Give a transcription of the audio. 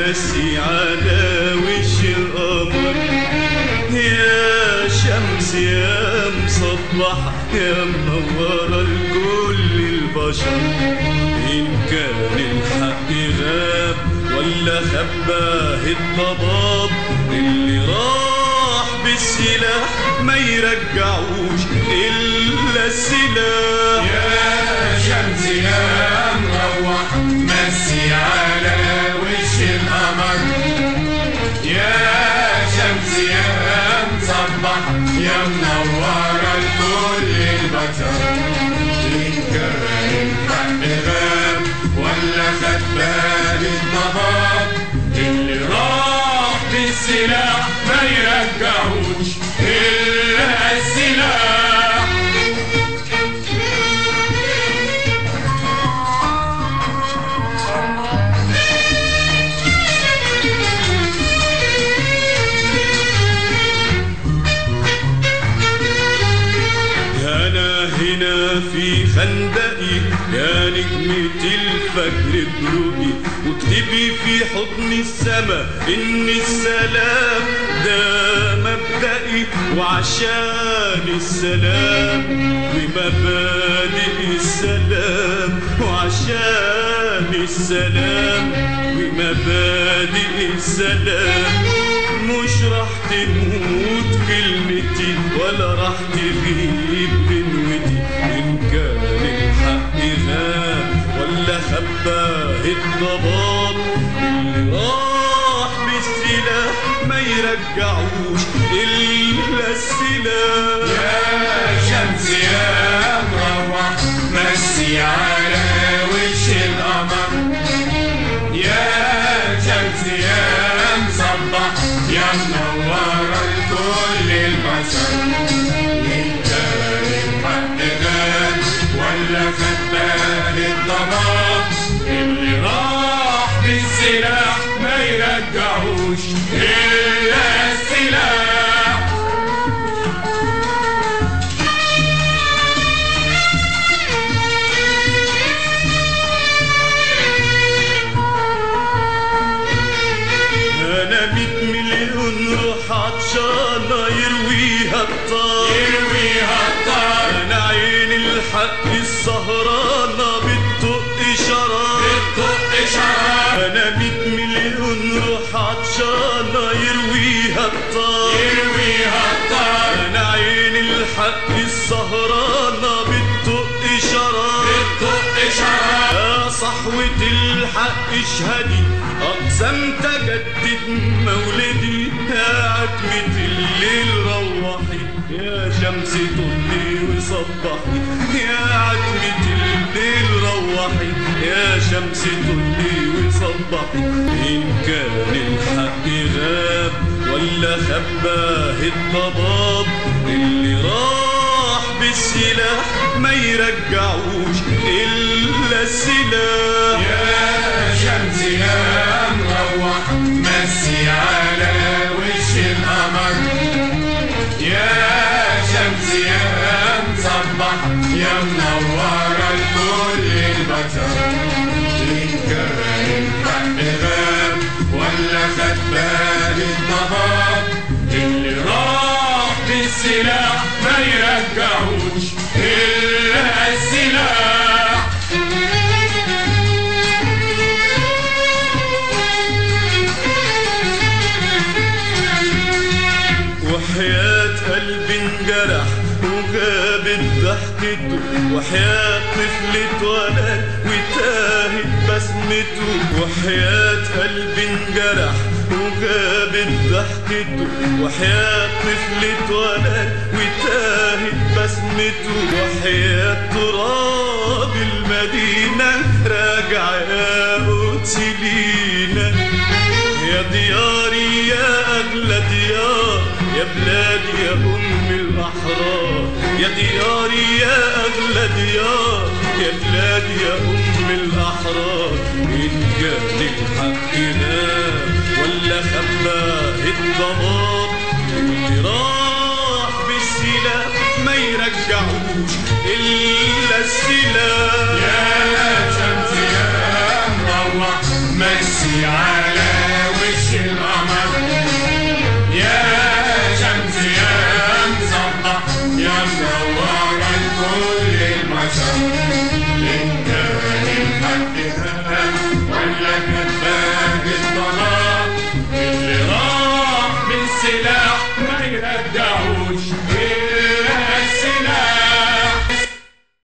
ماشي على وش القمر يا شمس يا مصبحة يا منورة لكل البشر إن كان الحق غاب ولا خباه الضباب اللي راح بالسلاح ما يرجعوش إلا السلاح يا شمس يا مروح مسي على وش القمر يا شمس يا مصبح يا منورة لكل البشر إن كان الحق غاب ولا خد بال الضباب اللي راح بالسلاح ما يرجعوش إلا السلاح أنا هنا في خندقي يا نجمة الفجر بروقي واكتبي في حضن السما إن السلام ده مبدئي وعشان السلام ومبادئ السلام وعشان السلام ومبادئ السلام مش راح تموت كلمتي ولا راح تغيب غنوتي إن كان الحق غاب ولا خباه الضباب اللي راح بالسلاح ما يرجعوش إلا السلاح يا شمس يا مروح مسي على وش القمر يا شمس يا مصبح يا منورة لكل البشر انت الحق غاب ولا خد بال الضباب اللي راح بالسلاح ما يرجعوش الا السلاح أنا ميت مليون روح عطشانة يرويها الطار يرويها الطار أنا عين الحق السهرانة بتطق شرار بتطق شرار أنا ميت مليون روح عطشانة يرويها الطار يرويها الطار أنا عين الحق السهرانة بتطق شرار بتطق شرار يا صحوة الحق اشهدي أقسم تجدد مولدي يا عتمة الليل روحي يا شمس طلي وصبحي يا عتمة الليل روحي يا شمس طلي وصبحي إن كان الحق غاب ولا خباه الضباب اللي راح بالسلاح ما يرجعوش إلا السلاح يا شمس يا مروح مسي على وش القمر يا شمس يا مصبح يا منورة لكل البشر إن كان الحق غاب ولا خد بال الضباب اللي راح بالسلاح ما يرجعوش إلا السلاح وحياة قلبي انجرح وغابت ضحكته وحياة طفل اتولد وتاهت بسمته وحياة قلبي انجرح وغابت ضحكته وحياة طفل اتولد وتاهت بسمته وحياة تراب المدينة راجع يا قدس لينا يا دياري يا أغلى ديار يا بلادي يا أم الأحرار يا دياري يا أغلى ديار يا بلادي يا أم الأحرار إن كان الحق نام ولا خباه الضباب اللي راح بالسلاح ما يرجعوش إلا السلاح يا شمس يا مروح مسي على البشر